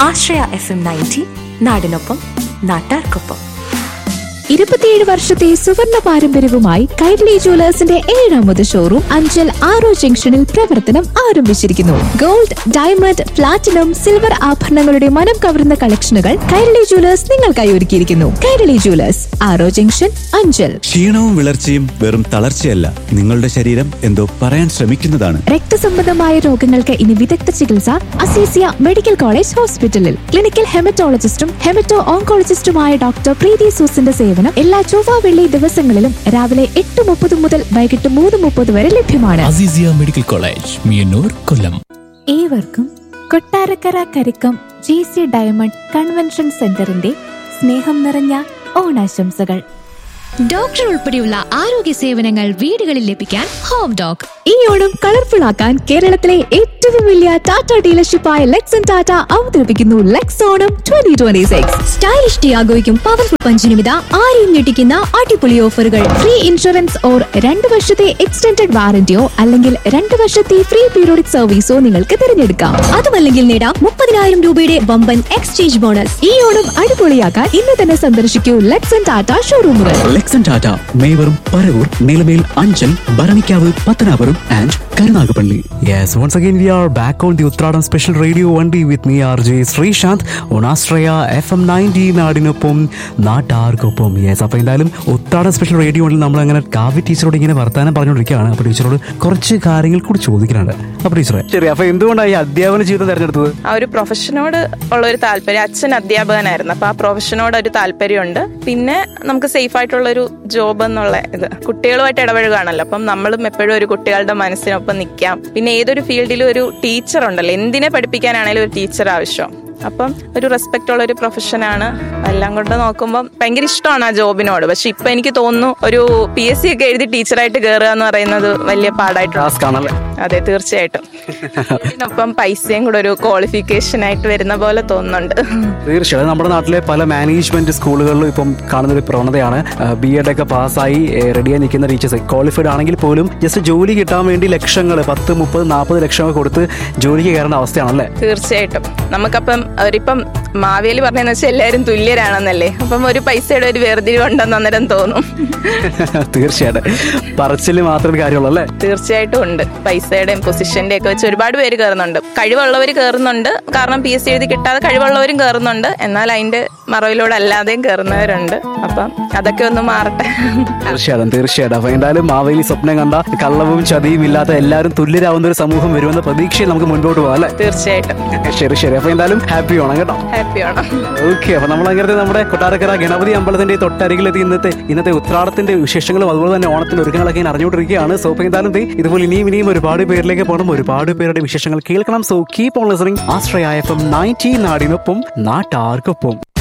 ആശ്രയ F M ninety നാടിനൊപ്പം നാട്ടാർക്കൊപ്പം ഇരുപത്തിയേഴ് വർഷത്തെ സുവർണ പാരമ്പര്യവുമായി കൈരളി ജുവലേഴ്സിന്റെ ഏഴാമത് ഷോറൂം അഞ്ചൽ ആറോ ജംഗ്ഷനിൽ പ്രവർത്തനം ആരംഭിച്ചിരിക്കുന്നു ഗോൾഡ് ഡയമണ്ട് പ്ലാറ്റിനം സിൽവർ ആഭരണങ്ങളുടെ മനം കവരുന്ന കളക്ഷനുകൾ കൈരളി ജുവലേഴ്സ് നിങ്ങൾക്കായി ഒരുക്കിയിരിക്കുന്നു കൈരളി ജുവലേഴ്സ് ആറോ ജംഗ്ഷൻ അഞ്ചൽ ക്ഷീണവും വിളർച്ചയും വെറും തളർച്ചയല്ല നിങ്ങളുടെ ശരീരം എന്തോ പറയാൻ ശ്രമിക്കുന്നതാണ് രക്തസംബന്ധമായ രോഗങ്ങൾക്ക് ഇനി വിദഗ്ധ ചികിത്സ അസീസിയ മെഡിക്കൽ കോളേജ് ഹോസ്പിറ്റലിൽ ക്ലിനിക്കൽ ഹെമറ്റോളജിസ്റ്റും ഹെമറ്റോ ഓങ്കോളജിസ്റ്റുമായ ഡോക്ടർ പ്രീതി സൂസിന്റെ സേവനം എല്ലാ ചൊവ്വ വെള്ളി ദിവസങ്ങളിലും രാവിലെ എട്ട് മുപ്പത് മുതൽ വൈകിട്ട് മൂന്ന് മുപ്പത് വരെ ലഭ്യമാണ് അസീസിയ മെഡിക്കൽ കോളേജ് മിയന്നൂർ കൊല്ലം ഏവർക്കും Kottarakkara Karikkam G C diamond convention സെന്ററിന്റെ സ്നേഹം നിറഞ്ഞ ഓണാശംസകൾ ഡോക്ടർ ഉൾപ്പെടെയുള്ള ആരോഗ്യ സേവനങ്ങൾ വീടുകളിൽ ലഭിക്കാൻ ഹോം ഡോക് ഈ ഓണം കളർഫുൾ ആക്കാൻ കേരളത്തിലെ ഏറ്റവും വലിയ ടാറ്റ ഡീലർഷിപ്പായ ലെക്സൺ ടാറ്റ അവതരിപ്പിക്കുന്നു Lex Onam twenty twenty six stylish ടിയാഗോയ്ക്കും പവർഫുൾ പഞ്ചിനുമിത ആരെയും ഞെട്ടിക്കുന്ന അടിപൊളി ഓഫറുകൾ ഫ്രീ ഇൻഷുറൻസ് ഓർ രണ്ട് വർഷത്തെ എക്സ്റ്റൻഡഡ് വാറന്റിയോ അല്ലെങ്കിൽ രണ്ട് വർഷത്തെ ഫ്രീ പീരിയോഡിക് സർവീസോ നിങ്ങൾക്ക് തിരഞ്ഞെടുക്കാം അതുമല്ലെങ്കിൽ നേടാം മുപ്പതിനായിരം രൂപയുടെ വമ്പൻ എക്സ്ചേഞ്ച് ബോണസ് ഈ ഓണം അടിപൊളിയാക്കാൻ ഇന്ന് തന്നെ സന്ദർശിക്കൂ ലെക്സൺ ടാറ്റ ഷോറൂമുകൾ ലെക്സൺ ടാറ്റ മേവറും Paravur Nilamel Anchal Bharanikkavu Pathanapuram and Karunagappally yes once again we are back on the Uthradam special radio vandi with me R J Sreesanth ഓണാശ്രയ എഫ് എം നയൻറ്റി നാടിനൊപ്പം നാട്ടാർക്കൊപ്പം യെസ് അപ്പൊ എന്തായാലും ഉത്രാടം സ്പെഷ്യൽ റേഡിയോ വണ്ടിൽ നമ്മൾ അങ്ങനെ കാവ്യ ടീച്ചറോട് ഇങ്ങനെ വർത്താനം പറഞ്ഞുകൊണ്ടിരിക്കുകയാണ് അപ്പൊ ടീച്ചറോട് കുറച്ച് കാര്യങ്ങൾ കൂടി ചോദിക്കാനുണ്ട് അപ്പൊ ടീച്ചറെ ശരി അപ്പൊ എന്തുകൊണ്ടാണ് ഈ അധ്യാപന ജീവിതം തെരഞ്ഞെടുത്തത് ആ ഒരു പ്രൊഫഷനോട് ഉള്ള ഒരു താല്പര്യം അച്ഛൻ അധ്യാപകനായിരുന്നു അപ്പൊ ആ പ്രൊഫഷനോട് ഒരു താല്പര്യമുണ്ട് പിന്നെ നമുക്ക് സേഫ് ആയിട്ടുള്ള ഒരു ജോബ് എന്നുള്ള ഇത് കുട്ടികളുമായിട്ട് ഇടപഴകുകയാണല്ലോ അപ്പം നമ്മളും എപ്പോഴും ഒരു കുട്ടികളുടെ മനസ്സിനൊപ്പം നിൽക്കാം പിന്നെ ഏതൊരു ഫീൽഡിലും ഒരു ടീച്ചർ ഉണ്ടല്ലോ എന്തിനെ പഠിപ്പിക്കാനാണെങ്കിലും ഒരു ടീച്ചർ ആവശ്യം അപ്പം ഒരു റെസ്പെക്റ്റ് ഉള്ള ഒരു പ്രൊഫഷനാണ് എല്ലാം കൊണ്ട് നോക്കുമ്പോൾ ഭയങ്കര ഇഷ്ടമാണ് ആ ജോബിനോട് പക്ഷെ ഇപ്പൊ എനിക്ക് തോന്നുന്നു ഒരു പി എസ് സി ഒക്കെ എഴുതി ടീച്ചറായിട്ട് കയറുക എന്ന് പറയുന്നത് വലിയ പാടായിട്ട് ടാസ്ക് ആണല്ലേ അതെ തീർച്ചയായിട്ടും ഇതിനൊപ്പം പൈസയും കൂടെ ഒരു ക്വാളിഫിക്കേഷൻ ആയിട്ട് വരുന്ന പോലെ തോന്നുന്നുണ്ട് തീർച്ചയായും നമ്മുടെ നാട്ടിലെ പല മാനേജ്മെന്റ് സ്കൂളുകളിലും ഇപ്പം കാണുന്ന ഒരു പ്രവണതയാണ് ബി എഡ് ഒക്കെ പാസ്സായി റെഡിയായി നിൽക്കുന്ന ടീച്ചേഴ്സ് ക്വാളിഫൈഡ് ആണെങ്കിൽ പോലും ജസ്റ്റ് ജോലി കിട്ടാൻ വേണ്ടി ലക്ഷങ്ങൾ പത്ത് മുപ്പത് നാൽപ്പത് ലക്ഷമൊക്കെ കൊടുത്ത് ജോലിക്ക് കയറേണ്ട അവസ്ഥയാണല്ലേ തീർച്ചയായിട്ടും നമുക്കപ്പം അവരിപ്പം മാവേലി പറഞ്ഞതെന്ന് വെച്ചാൽ എല്ലാവരും തുല്യരാണെന്നല്ലേ അപ്പം ഒരു പൈസയുടെ ഒരു വേർതിരിവുണ്ടെന്ന് അന്നേരം തോന്നും തീർച്ചയായിട്ടും പറച്ചിൽ മാത്രമേ കാര്യമുള്ളൂ അല്ലേ തീർച്ചയായിട്ടും ഉണ്ട് പൈസയുടെയും പൊസിഷന്റെ ഒക്കെ വെച്ച് ഒരുപാട് പേര് കയറുന്നുണ്ട് കഴിവുള്ളവർ കയറുന്നുണ്ട് കാരണം പി എസ് സി എഴുതി കിട്ടാതെ കഴിവുള്ളവരും കയറുന്നുണ്ട് എന്നാൽ അതിന്റെ മറവിലൂടെ അല്ലാതെയും കയറുന്നവരുണ്ട് അപ്പം അതൊക്കെ ഒന്ന് മാറട്ടെ തീർച്ചയായിട്ടും തീർച്ചയായിട്ടും അപ്പൊ എന്തായാലും മാവേലി സ്വപ്നം കണ്ട കള്ളവും ചതിയും ഇല്ലാത്ത എല്ലാവരും തുല്യരാവുന്ന ഒരു സമൂഹം വരുമെന്ന പ്രതീക്ഷയിൽ നമുക്ക് മുൻപോട്ട് പോകാം അല്ലേ തീർച്ചയായിട്ടും ശരി ശരി അപ്പൊ എന്തായാലും ഹാപ്പി ആവണം കേട്ടോ ഹാപ്പി ആണ് ഓക്കെ അപ്പൊ നമ്മൾ അങ്ങനത്തെ നമ്മുടെ കൊട്ടാരക്കര ഗണപതി അമ്പലത്തിന്റെ തൊട്ടരികിലെത്തി ഇന്നത്തെ ഇന്നത്തെ ഉത്രാടത്തിന്റെ വിശേഷങ്ങളും അതുപോലെ തന്നെ ഓണത്തിന്റെ ഒരുക്കങ്ങളൊക്കെ ഞാൻ അറിഞ്ഞുകൊണ്ടിരിക്കുകയാണ് സോ അപ്പൊ എന്തായാലും ദേ ഇതുപോലെ ഇനിയും ഇനിയും ഒരുപാട് പേരിലേക്ക് പോകണം ഒരുപാട് പേരുടെ വിശേഷങ്ങൾ കേൾക്കണം so keep on listening Asraya F M nineteen നാടിനൊപ്പം നാട്ടാർക്കൊപ്പം